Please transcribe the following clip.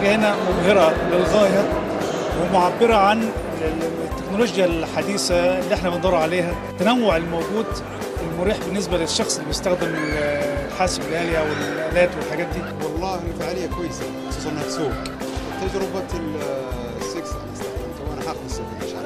حاجه هنا مبهره للغايه ومعبره عن التكنولوجيا الحديثه اللي احنا بندور عليها التنوع الموجود المريح بالنسبه للشخص اللي بيستخدم الحاسب الالي او الالات والحاجات دي والله الفعاليه كويسه خصوصا انها تسوق تجربه السكس انا استخدمتها وانا حاخذ السفن مش